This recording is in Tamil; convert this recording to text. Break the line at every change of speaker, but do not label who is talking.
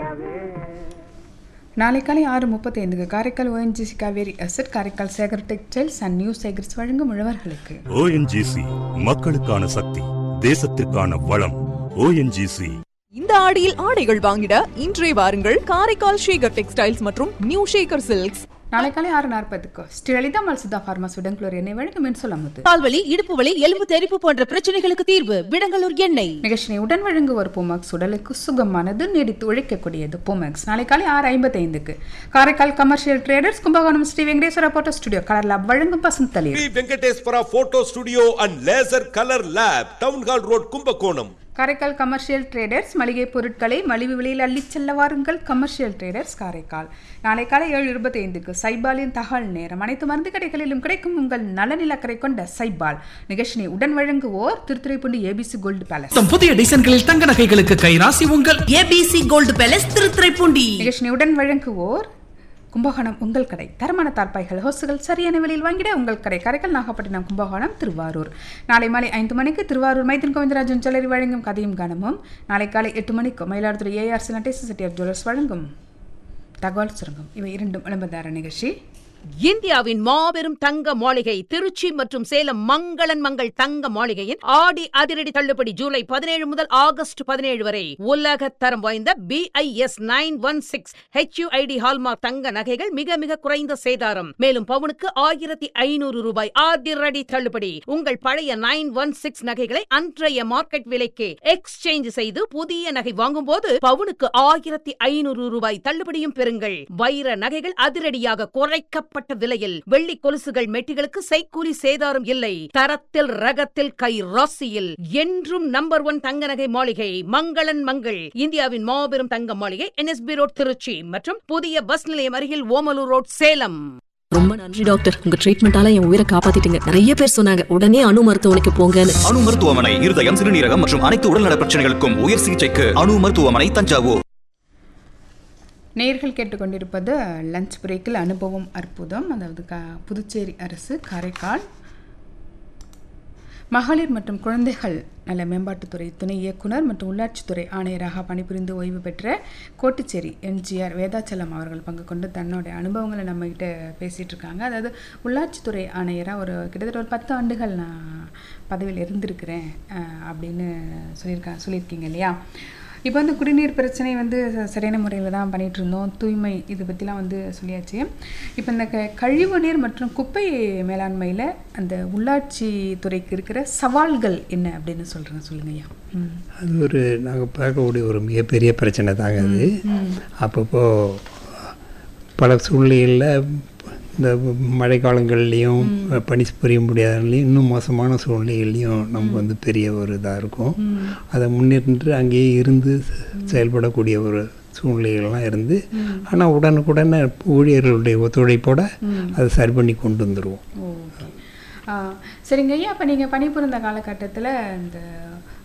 நாளை காலை ஆறு முப்பத்தைந்துக்கு Karaikal ONGC Kaveri asset Karaikal Sekar textiles and new Sekars வழங்கும் உழவர்களுக்கு
ஓஎன்ஜிசி மக்களுக்கான சக்தி தேசத்திற்கான வளம் ஓஎன்ஜிசி
இந்த ஆடியில் ஆடைகள் வாங்கிட இன்றே வாருங்கள் காரைக்கால் ஷேகர் டெக்ஸ்டைல்ஸ் மற்றும் நியூ ஷேகர் சில்க்ஸ்
நாளை காலை ஆறு நாற்பதுக்கு ஸ்ரீ லலிதா மல்சுதா பார்மாஸ் உடன்குளர் எண்ணெய் வழங்கும் என்று சொல்லாமது
கால்வலி இடுப்பு வலி எலும்பு தெறிப்பு போன்ற பிரச்சனைகளுக்கு தீர்வு விடங்கலூர் எண்ணெய்
நிகழ்ச்சியை உடன் வழங்குவோர் பூமாக்ஸ் உடலுக்கு சுகமானது நீடித்து உழைக்கக்கூடியது பூமாக்ஸ் நாளை காலை ஆறு ஐம்பத்தைந்துக்கு Karaikal commercial traders Kumbakonam Sri Venkateswara photo studio colour lab வழங்கும் பசும் தளிர்
Sri Venkateswara photo studio and laser colour lab town hall road Kumbakonam
Karaikal commercial traders மளிகை பொருட்களை மலிவு விலையில் அள்ளிச் செல்ல வாருங்கள் கமர்ஷியல் ட்ரேடர்ஸ் காரைக்கால் நாளை காலை ஏழு இருபத்தைந்துக்கு சைபாலின் தகவல் நேரம் அனைத்து மருந்து கடைகளிலும் கிடைக்கும் உங்கள் நலனில் அக்கறை கொண்ட சைபால் நிகழ்ச்சியை உடன் வழங்குவோர் திருத்துறைப்பூண்டி ஏபிசி கோல்டு பேலஸ்
தம் புதிய டிசைன்களில் தங்க நகைகளுக்கு கைராசி உங்கள்
ஏபிசி கோல்டு பேலஸ் திருத்துறைப்பூண்டி
நிகழ்ச்சியை உடன் வழங்குவோர் கும்பகோணம் உங்கள் கடை தரமான தார்பாய்கள் ஹோஸ்டுகள் சரியான விலையில் வாங்கிட உங்கள் கடை காரைக்கால் நாகப்பட்டினம் கும்பகோணம் திருவாரூர் நாளை மாலை ஐந்து மணிக்கு திருவாரூர் மைத்தின் கோவிந்தராஜன் ஜுவல்லரி வழங்கும் கதையும் கனமும் நாளை காலை எட்டு மணிக்கு மயிலாடுதுறை ஏஆர் சினடேஸ் சிட்டி ஜுவல்லர்ஸ் வழங்கும் தகவல் சுரங்கம் இவை இரண்டும் விளம்பரதார நிகழ்ச்சி
இந்தியாவின் மாபெரும் தங்க மாளிகை திருச்சி மற்றும் சேலம் மங்களன் மங்கள் தங்க மாளிகையின் ஆடி அதிரடி தள்ளுபடி ஜூலை பதினேழு முதல் ஆகஸ்ட் பதினேழு வரை உலக தரம் வாய்ந்த BIS nine one six HUID hallmark தங்க நகைகள் மிக மிக குறைந்த சேதாரம் மேலும் பவுனுக்கு ஆயிரத்தி ஐநூறு ரூபாய் அதிரடி தள்ளுபடி உங்கள் பழைய நைன் ஒன் சிக்ஸ் நகைகளை அன்றைய மார்க்கெட் விலைக்கு எக்ஸ்சேஞ்ச் செய்து புதிய நகை வாங்கும்போது பவுனுக்கு ஆயிரத்தி ஐநூறு ரூபாய் தள்ளுபடியும் பெறுங்கள் வைர நகைகள் அதிரடியாக குறைக்கப்பட்ட விலையில் வெள்ளி கொலுசுகள் மெட்டிகளுக்கு செய்கூலி சேதாரம் இல்லை தரத்தில் ரகத்தில் கை ராசியில் என்றும் நம்பர் ஒன் தங்க நகை மாளிகை மங்களன் மங்கள் இந்தியாவின் மாபெரும் தங்க மாளிகை என்எஸ்பி ரோட் திருச்சி மற்றும் புதிய பஸ் நிலையம் அருகில் ஓமலூர் ரோட் சேலம்
ரொம்ப நன்றி டாக்டர் உங்க ட்ரீட்மெண்டால என் உயிரை காப்பாத்திட்டீங்க நிறைய பேர் சொன்னாங்க உடனே அணு மருத்துவமனைக்கு போங்கன்னு
அணு மருத்துவமனை இருதயம் சிறுநீரகம் மற்றும் அனைத்து உடல்நல பிரச்சனைகளுக்கும் உயர் சிகிச்சைக்கு அணு மருத்துவமனை தஞ்சாவூர்
நேர்கள் கேட்டுக்கொண்டிருப்பது லஞ்ச் பிரேக்கில் அனுபவம் அற்புதம் அதாவது க புதுச்சேரி அரசு காரைக்கால் மகளிர் மற்றும் குழந்தைகள் நல மேம்பாட்டுத்துறை துணை இயக்குனர் மற்றும் உள்ளாட்சித்துறை ஆணையராக பணிபுரிந்து ஓய்வு பெற்ற கோட்டுச்சேரி எம்ஜிஆர் வேதாச்சலம் அவர்கள் பங்கு கொண்டு தன்னுடைய அனுபவங்களை நம்மகிட்ட பேசிகிட்டு இருக்காங்க அதாவது உள்ளாட்சித்துறை ஆணையராக ஒரு கிட்டத்தட்ட ஒரு பத்து ஆண்டுகள் நான் பதவியில் இருந்திருக்கிறேன் அஹ், அப்படின்னு சொல்லியிருக்காங்க சொல்லியிருக்கீங்க இல்லையா இப்போ வந்து குடிநீர் பிரச்சனை வந்து ச- சரியான முறையில் தான் பண்ணிகிட்டு இருந்தோம் தூய்மை இது பற்றிலாம் வந்து சொல்லியாச்சு இப்போ இந்த க கழிவு நீர் மற்றும் குப்பை மேலாண்மையில் அந்த உள்ளாட்சி துறைக்கு இருக்கிற சவால்கள் என்ன அப்படின்னு சொல்கிறேன் சொல்லுங்க ஐயா ம்
அது ஒரு நாங்கள் பார்க்கக்கூடிய ஒரு மிகப்பெரிய பிரச்சனை தாங்க அது அப்பப்போ பல சூழ்நிலைகளில் இந்த மழை காலங்கள்லேயும் பனி புரிய முடியாதலையும் இன்னும் மோசமான சூழ்நிலைகள்லையும் நமக்கு வந்து பெரிய ஒரு இதாக இருக்கும் அதை முன்னின்று அங்கேயே இருந்து செயல்படக்கூடிய ஒரு சூழ்நிலைகள்லாம் இருந்து ஆனால் உடனுக்குடனே ஊழியர்களுடைய ஒத்துழைப்போட அதை சரி பண்ணி கொண்டு வந்துடுவோம்
ஓகே ஆ, சரிங்க ஐயா அப்போ நீங்கள் பணிபுரிந்த காலகட்டத்தில் இந்த